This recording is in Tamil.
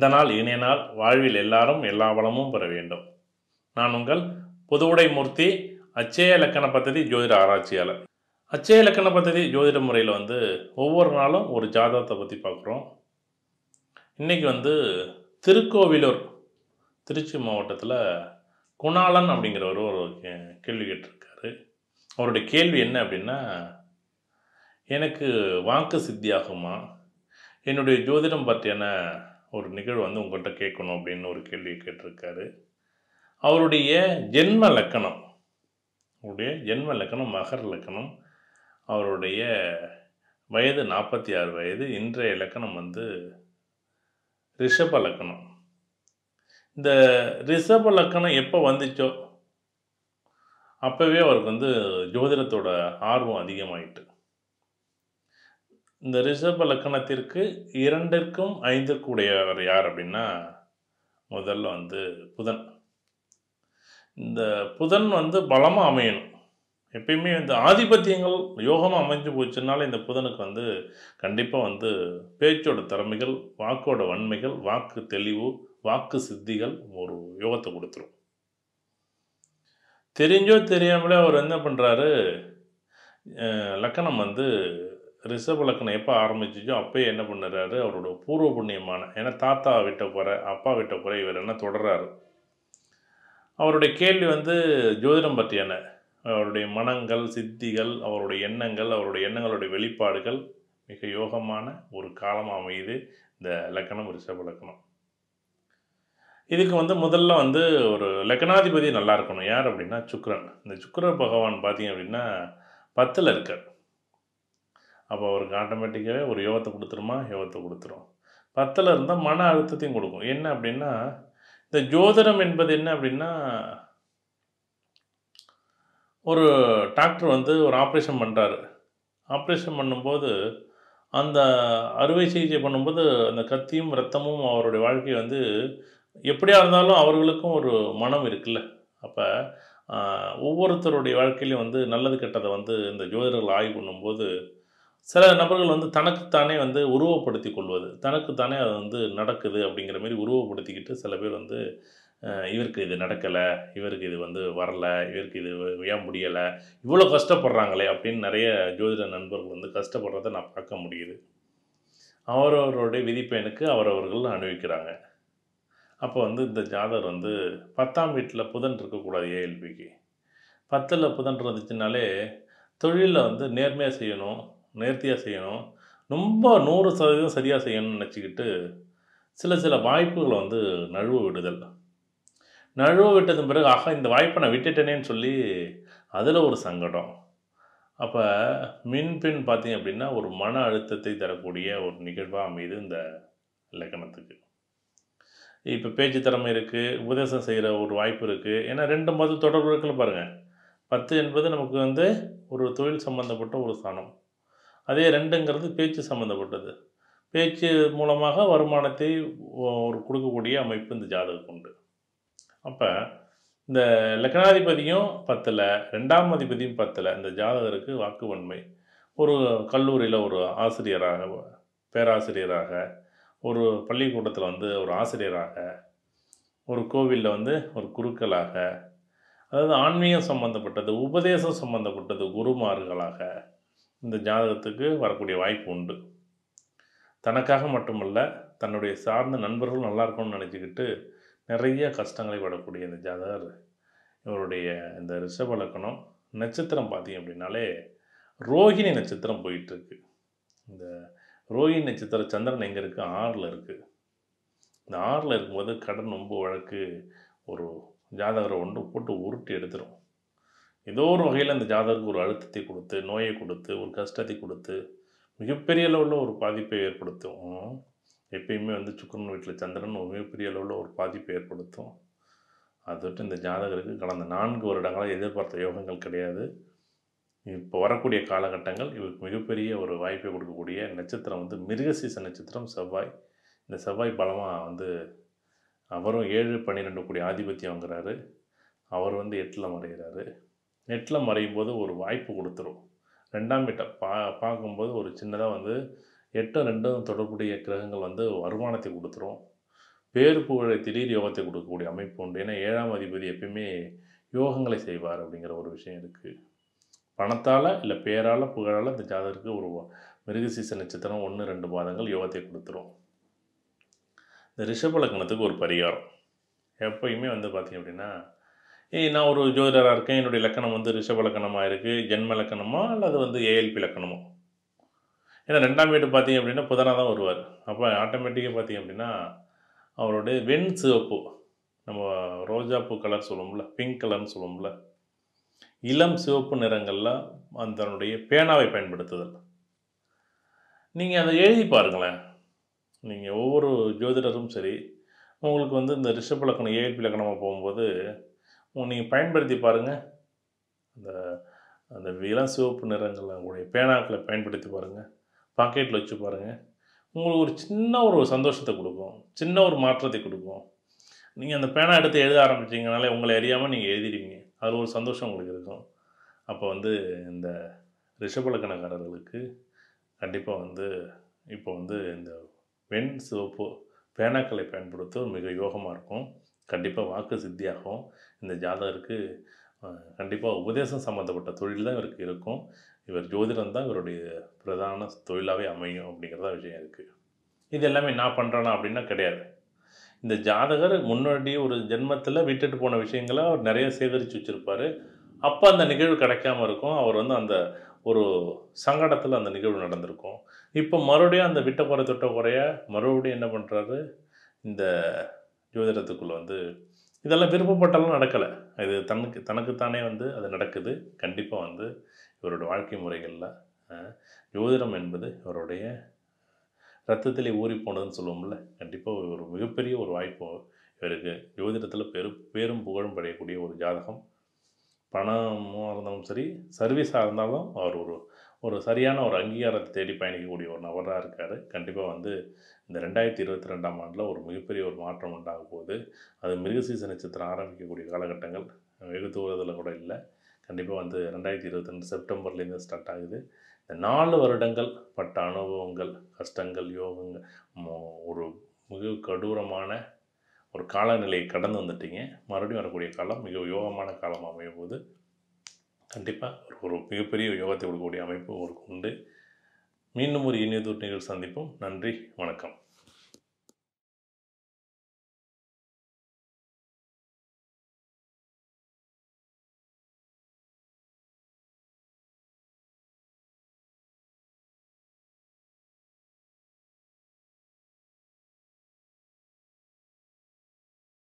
இந்த நாள் இனிய நாள் வாழ்வில் எல்லாரும் எல்லா வளமும் பெற வேண்டும் நான் உங்கள் புதுவுடை மூர்த்தி அச்சய இலக்கண பദ്ധதி ஜோதிட ஆராய்ச்சியாளர் அச்சய இலக்கண பദ്ധதி ஜோதிட முறையில் வந்து ஒவ்வொரு நாளும் ஒரு ஜாதகத்தை பற்றி பார்க்குறோம் இன்றைக்கி வந்து திருக்கோவிலூர் திருச்சி மாவட்டத்தில் குணாளன் அப்படிங்கிறவர் ஒரு கே- கேள்வி கேட்டிருக்காரு அவருடைய கேள்வி என்ன அப்படின்னா எனக்கு வாக்கு சித்தியாகுமா என்னுடைய ஜோதிடம் பற்றியான ஒரு நிகழ்வு வந்து உங்கள்கிட்ட கேட்கணும் அப்படின்னு ஒரு கேள்வியை கேட்டிருக்காரு அவருடைய ஜென்ம லக்கணம் அவருடைய ஜென்ம லக்கணம் மகர் லக்கணம் அவருடைய வயது நாற்பத்தி ஆறு வயது இன்றைய லக்கணம் வந்து ரிஷப லக்கணம் இந்த ரிஷப லக்கணம் எப்போ வந்துச்சோ அப்போவே அவருக்கு வந்து ஜோதிடத்தோட ஆர்வம் அதிகமாயிட்டு இந்த ரிஷப லக்கணத்திற்கு இரண்டிற்கும் ஐந்திற்கு உடையவர் யார் அப்படின்னா முதல்ல வந்து புதன் இந்த புதன் வந்து பலமாக அமையணும் எப்பயுமே இந்த ஆதிபத்தியங்கள் யோகமாக அமைஞ்சு போச்சுனால இந்த புதனுக்கு வந்து கண்டிப்பாக வந்து பேச்சோட திறமைகள் வாக்கோட வன்மைகள் வாக்கு தெளிவு வாக்கு சித்திகள் ஒரு யோகத்தை கொடுத்துரும் தெரிஞ்சோ தெரியாமலே அவர் என்ன பண்ணுறாரு லக்கணம் வந்து ரிஷப லக்கணம் எப்போ ஆரம்பிச்சிச்சோ அப்பயே என்ன பண்ணுறாரு அவரோட பூர்வ புண்ணியமான ஏன்னா தாத்தா விட்ட குறை அப்பா விட்ட குறை இவர் என்ன தொடர்றாரு அவருடைய கேள்வி வந்து ஜோதிடம் பற்றியான அவருடைய மனங்கள் சித்திகள் அவருடைய எண்ணங்கள் அவருடைய எண்ணங்களுடைய வெளிப்பாடுகள் மிக யோகமான ஒரு காலம் அமையுது இந்த லக்கணம் ரிஷப லக்கணம் இதுக்கு வந்து முதல்ல வந்து ஒரு லக்கணாதிபதி நல்லா இருக்கணும் யார் அப்படின்னா சுக்கிரன் இந்த சுக்கிர பகவான் பார்த்தீங்க அப்படின்னா பத்தில் இருக்கார் அப்போ அவருக்கு ஆட்டோமேட்டிக்காகவே ஒரு யோகத்தை கொடுத்துருமா யோகத்தை கொடுத்துரும் பத்தில் இருந்தால் மன அழுத்தத்தையும் கொடுக்கும் என்ன அப்படின்னா இந்த ஜோதிடம் என்பது என்ன அப்படின்னா ஒரு டாக்டர் வந்து ஒரு ஆப்ரேஷன் பண்ணுறாரு ஆப்ரேஷன் பண்ணும்போது அந்த அறுவை சிகிச்சை பண்ணும்போது அந்த கத்தியும் ரத்தமும் அவருடைய வாழ்க்கையை வந்து எப்படியா இருந்தாலும் அவர்களுக்கும் ஒரு மனம் இருக்குல்ல அப்போ ஒவ்வொருத்தருடைய வாழ்க்கையிலையும் வந்து நல்லது கெட்டதை வந்து இந்த ஜோதிடர்கள் ஆய்வு பண்ணும்போது சில நபர்கள் வந்து தனக்குத்தானே வந்து உருவப்படுத்தி கொள்வது தனக்குத்தானே அது வந்து நடக்குது அப்படிங்கிற மாதிரி உருவப்படுத்திக்கிட்டு சில பேர் வந்து அஹ், இவருக்கு இது நடக்கலை இவருக்கு இது வந்து வரல இவருக்கு இது ஏன் முடியலை இவ்வளோ கஷ்டப்படுறாங்களே அப்படின்னு நிறைய ஜோதிட நண்பர்கள் வந்து கஷ்டப்படுறதை நான் பார்க்க முடியுது அவரவருடைய விதிப்பயனுக்கு அவரவர்கள் அனுபவிக்கிறாங்க அப்போ வந்து இந்த ஜாதகர் வந்து பத்தாம் வீட்டில் புதன் இருக்கக்கூடாது ஏஎல்பிக்கு பத்தில் புதன் இருந்துச்சுனாலே தொழிலில் வந்து நேர்மையாக செய்யணும் நேர்த்தியாக செய்யணும் ரொம்ப நூறு சதவீதம் சரியாக செய்யணும்னு நினச்சிக்கிட்டு சில சில வாய்ப்புகளை வந்து நழுவ விடுதல் நழுவ விட்டதன் பிறகு ஆஹா இந்த வாய்ப்பை நான் விட்டுட்டேனேன்னு சொல்லி அதில் ஒரு சங்கடம் அப்போ மின்பின் பார்த்தீங்க அப்படின்னா ஒரு மன அழுத்தத்தை தரக்கூடிய ஒரு நிகழ்வாக அமையுது இந்த இலக்கணத்துக்கு இப்போ பேச்சு திறமை இருக்குது உபதேசம் செய்கிற ஒரு வாய்ப்பு இருக்குது ஏன்னா ரெண்டு மது தொடர்பு இருக்குன்னு பாருங்கள் பத்து என்பது நமக்கு வந்து ஒரு தொழில் சம்பந்தப்பட்ட ஒரு ஸ்தானம் அதே ரெண்டுங்கிறது பேச்சு சம்மந்தப்பட்டது பேச்சு மூலமாக வருமானத்தை ஒ- ஒரு கொடுக்கக்கூடிய அமைப்பு இந்த ஜாதகம் உண்டு அப்போ இந்த லக்னாதிபதியும் பத்தில் ரெண்டாம் அதிபதியும் பத்தில் இந்த ஜாதகருக்கு வாக்குவன்மை ஒரு கல்லூரியில் ஒரு ஆசிரியராக பேராசிரியராக ஒரு பள்ளிக்கூடத்தில் வந்து ஒரு ஆசிரியராக ஒரு கோவிலில் வந்து ஒரு குருக்களாக அதாவது ஆன்மீகம் சம்பந்தப்பட்டது உபதேசம் சம்பந்தப்பட்டது குருமார்களாக இந்த ஜாதகத்துக்கு வரக்கூடிய வாய்ப்பு உண்டு தனக்காக மட்டுமல்ல தன்னுடைய சார்ந்த நண்பர்கள் நல்லா இருக்கணும்னு நினச்சிக்கிட்டு நிறைய கஷ்டங்களை படக்கூடிய இந்த ஜாதகர் இவருடைய இந்த ரிஷப லக்கணம் நட்சத்திரம் பார்த்தீங்க அப்படின்னாலே ரோகிணி நட்சத்திரம் போயிட்டுருக்கு இந்த ரோகிணி நட்சத்திர சந்திரன் எங்கே இருக்குது ஆறில் இருக்குது இந்த ஆறில் இருக்கும்போது கடன் ரொம்ப வழக்கு ஒரு ஜாதகரை ஒன்று போட்டு உருட்டி எடுத்துரும் ஏதோ ஒரு வகையில் அந்த ஜாதகருக்கு ஒரு அழுத்தத்தை கொடுத்து நோயை கொடுத்து ஒரு கஷ்டத்தை கொடுத்து மிகப்பெரிய அளவில் ஒரு பாதிப்பை ஏற்படுத்தும் எப்பயுமே வந்து சுக்கரன் வீட்டில் சந்திரன் ஒரு மிகப்பெரிய அளவில் ஒரு பாதிப்பை ஏற்படுத்தும் அது விட்டு இந்த ஜாதகருக்கு கடந்த நான்கு வருடங்களாக எதிர்பார்த்த யோகங்கள் கிடையாது இப்போ வரக்கூடிய காலகட்டங்கள் இவருக்கு மிகப்பெரிய ஒரு வாய்ப்பை கொடுக்கக்கூடிய நட்சத்திரம் வந்து மிருகசீச நட்சத்திரம் செவ்வாய் இந்த செவ்வாய் பலமாக வந்து அவரும் ஏழு பன்னிரெண்டு கூடிய ஆதிபத்தியம் வாங்குறாரு அவர் வந்து எட்டில் மறைகிறாரு எட்டில் மறையும் போது ஒரு வாய்ப்பு கொடுத்துரும் ரெண்டாம் வீட்டை பா பார்க்கும்போது ஒரு சின்னதாக வந்து எட்டும் ரெண்டும் தொடர்புடைய கிரகங்கள் வந்து வருமானத்தை கொடுத்துரும் பேரு புகழை திடீர் யோகத்தை கொடுக்கக்கூடிய அமைப்பு உண்டு ஏன்னா ஏழாம் அதிபதி எப்பயுமே யோகங்களை செய்வார் அப்படிங்கிற ஒரு விஷயம் இருக்குது பணத்தால் இல்லை பேரால் புகழால் இந்த ஜாதகருக்கு ஒரு மிருகசீச நட்சத்திரம் ஒன்று ரெண்டு மாதங்கள் யோகத்தை கொடுத்துரும் இந்த ரிஷப லக்னத்துக்கு ஒரு பரிகாரம் எப்பயுமே வந்து பார்த்தீங்க அப்படின்னா ஏய் நான் ஒரு ஜோதிடராக இருக்கேன் என்னுடைய லக்கணம் வந்து ரிஷப லக்கணமாக இருக்குது ஜென்ம லக்கணமா அல்லது வந்து ஏஎல்பி லக்கணமோ ஏன்னா ரெண்டாம் வீடு பார்த்தீங்க அப்படின்னா புதனாக தான் வருவார் அப்போ ஆட்டோமேட்டிக்காக பார்த்தீங்க அப்படின்னா அவருடைய வெண் சிவப்பு நம்ம ரோஜாப்பூ கலர் சொல்லுவோம்ல பிங்க் கலர்னு சொல்லுவோம்ல இளம் சிவப்பு நிறங்களில் அதனுடைய பேனாவை பயன்படுத்துதல் நீங்கள் அதை எழுதி பாருங்களேன் நீங்கள் ஒவ்வொரு ஜோதிடரும் சரி உங்களுக்கு வந்து இந்த ரிஷப லக்கணம் ஏஎல்பி லக்கணமாக போகும்போது நீங்கள் பயன்படுத்தி பாருங்கள் அந்த அந்த இளம் சிவப்பு நிறங்களில் உடைய பேனாக்களை பயன்படுத்தி பாருங்கள் பாக்கெட்டில் வச்சு பாருங்கள் உங்களுக்கு ஒரு சின்ன ஒரு சந்தோஷத்தை கொடுக்கும் சின்ன ஒரு மாற்றத்தை கொடுக்கும் நீங்கள் அந்த பேனா எடுத்து எழுத ஆரம்பிச்சிங்கனாலே உங்களை அறியாமல் நீங்கள் எழுதிடுவீங்க அதில் ஒரு சந்தோஷம் உங்களுக்கு இருக்கும் அப்போ வந்து இந்த ரிஷபலக்கணக்காரர்களுக்கு கண்டிப்பாக வந்து இப்போ வந்து இந்த வெண் சிவப்பு பேனாக்களை பயன்படுத்த மிக யோகமாக இருக்கும் கண்டிப்பாக வாக்கு சித்தியாகும் இந்த ஜாதகருக்கு கண்டிப்பாக உபதேசம் சம்மந்தப்பட்ட தொழில் தான் இவருக்கு இருக்கும் இவர் ஜோதிடம் தான் இவருடைய பிரதான தொழிலாகவே அமையும் அப்படிங்கிறதா விஷயம் இருக்குது இது எல்லாமே நான் பண்ணுறேனா அப்படின்னா கிடையாது இந்த ஜாதகர் முன்னாடி ஒரு ஜென்மத்தில் விட்டுட்டு போன விஷயங்களை அவர் நிறைய சேகரித்து வச்சுருப்பார் அப்போ அந்த நிகழ்வு கிடைக்காம இருக்கும் அவர் வந்து அந்த ஒரு சங்கடத்தில் அந்த நிகழ்வு நடந்திருக்கும் இப்போ மறுபடியும் அந்த விட்ட குறை தொட்ட குறைய மறுபடியும் என்ன பண்ணுறாரு இந்த ஜோதிடத்துக்குள்ளே வந்து இதெல்லாம் விருப்பப்பட்டாலும் நடக்கலை இது தனக்கு தனக்குத்தானே வந்து அது நடக்குது கண்டிப்பாக வந்து இவருடைய வாழ்க்கை முறைகளில் ஜோதிடம் என்பது இவருடைய ரத்தத்திலே ஊறி போனதுன்னு சொல்லுவோம்ல கண்டிப்பாக ஒரு மிகப்பெரிய ஒரு வாய்ப்பு இவருக்கு ஜோதிடத்தில் பெரு பேரும் புகழும் படையக்கூடிய ஒரு ஜாதகம் பணமாக இருந்தாலும் சரி சர்வீஸாக இருந்தாலும் அவர் ஒரு ஒரு சரியான ஒரு அங்கீகாரத்தை தேடி பயணிக்கக்கூடிய ஒரு நபராக இருக்கார் கண்டிப்பாக வந்து இந்த ரெண்டாயிரத்தி இருபத்தி ரெண்டாம் ஆண்டில் ஒரு மிகப்பெரிய ஒரு மாற்றம் உண்டாக போகுது அது மிருகசீச நட்சத்திரம் ஆரம்பிக்கக்கூடிய காலகட்டங்கள் வெகு தூரத்தில் கூட இல்லை கண்டிப்பாக வந்து ரெண்டாயிரத்தி இருபத்தி ரெண்டு செப்டம்பர்லேருந்து ஸ்டார்ட் ஆகுது இந்த நாலு வருடங்கள் பட்ட அனுபவங்கள் கஷ்டங்கள் யோகங்கள் ஒரு மிக கொடூரமான ஒரு காலநிலையை கடந்து வந்துட்டீங்க மறுபடியும் வரக்கூடிய காலம் மிக யோகமான காலம் அமையும் போது கண்டிப்பாக ஒரு மிகப்பெரிய யோகத்தை கொடுக்கக்கூடிய அமைப்பு உங்களுக்கு உண்டு மீண்டும் ஒரு இனியதூர் நிகழ்வு சந்திப்போம் நன்றி வணக்கம்